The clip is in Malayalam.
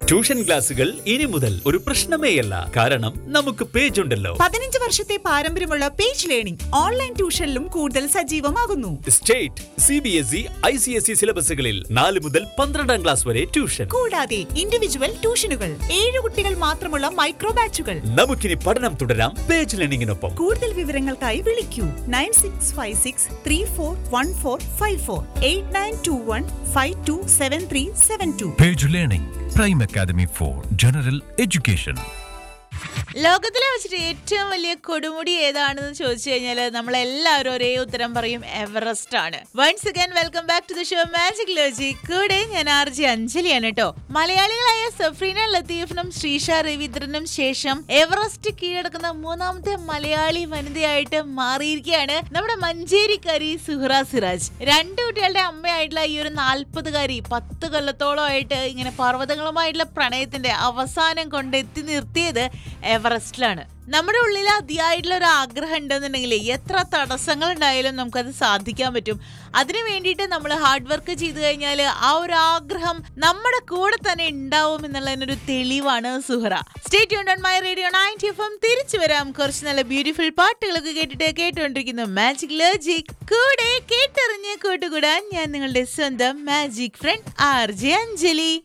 ട്യൂഷൻ ക്ലാസുകൾ ഇനി മുതൽ ഒരു പ്രശ്നമേയല്ല കാരണം നമുക്ക് പേജ് ഉണ്ടല്ലോ പതിനഞ്ച് വർഷത്തെ പാരമ്പര്യമുള്ള പേജ് ലേണിംഗ് ഓൺലൈൻ ട്യൂഷനിലും കൂടുതൽ സജീവമാകുന്നു state C B S E I C S E സിലബസുകളിൽ നാല് മുതൽ പന്ത്രണ്ടാം ക്ലാസ് വരെ ട്യൂഷൻ കൂടാതെ ഇൻഡിവിജ്വൽ ട്യൂഷനുകൾ ഏഴ് കുട്ടികൾ മാത്രമുള്ള മൈക്രോ ബാച്ചുകൾ നമുക്കിനി പഠനം തുടരാം പേജ് ലേണിംഗിനൊപ്പം കൂടുതൽ വിവരങ്ങൾക്കായി വിളിക്കൂ nine six five six three four one four five four eight nine two one five two seven three seven two page learning prime academy for general education ലോകത്തിലെ വെച്ചിട്ട് ഏറ്റവും വലിയ കൊടുമുടി ഏതാണെന്ന് ചോദിച്ചു കഴിഞ്ഞാൽ നമ്മൾ എല്ലാവരും ഒരേ ഉത്തരം പറയും എവറസ്റ്റ് ആണ് once again welcome back to the show magic ലോജി കൂടെ ഞാൻ ആർ ജി അഞ്ജലിയാണ് കേട്ടോ മലയാളികളായ സഫ്രീന ലത്തീഫിനും ശ്രീഷ രവീന്ദ്രനും ശേഷം എവറസ്റ്റ് കീഴടക്കുന്ന മൂന്നാമത്തെ മലയാളി വനിതയായിട്ട് മാറിയിരിക്കുകയാണ് നമ്മുടെ മഞ്ചേരിക്കാരി സുഹറ സിറാജ് രണ്ട് കുട്ടികളുടെ അമ്മയായിട്ടുള്ള ഈ ഒരു നാൽപ്പതുകാരി പത്ത് കൊല്ലത്തോളമായിട്ട് ഇങ്ങനെ പർവ്വതങ്ങളുമായിട്ടുള്ള പ്രണയത്തിന്റെ അവസാനം കൊണ്ട് എത്തി നിർത്തിയത് എവറസ്റ്റിലാണ് നമ്മുടെ ഉള്ളിൽ അതിയായിട്ടുള്ള ഒരു ആഗ്രഹം ഉണ്ടെന്നുണ്ടെങ്കിൽ എത്ര തടസ്സങ്ങൾ ഉണ്ടായാലും നമുക്കത് സാധിക്കാൻ പറ്റും അതിനു വേണ്ടിയിട്ട് നമ്മൾ ഹാർഡ് വർക്ക് ചെയ്തു കഴിഞ്ഞാൽ ആ ഒരു ആഗ്രഹം നമ്മുടെ കൂടെ തന്നെ ഉണ്ടാവും എന്നുള്ളതിനൊരു തെളിവാണ് Suhara stay on my radio ninety F M തിരിച്ചു വരാം കുറച്ച് നല്ല ബ്യൂട്ടിഫുൾ പാട്ടുകളൊക്കെ കേട്ടിട്ട് കേട്ടുകൊണ്ടിരിക്കുന്നു മാജിക് ലോജിക് കൂടെ കേട്ടറിഞ്ഞ് കൂട്ടുകൂടാൻ ഞാൻ നിങ്ങളുടെ സ്വന്തം magic friend R J Anjali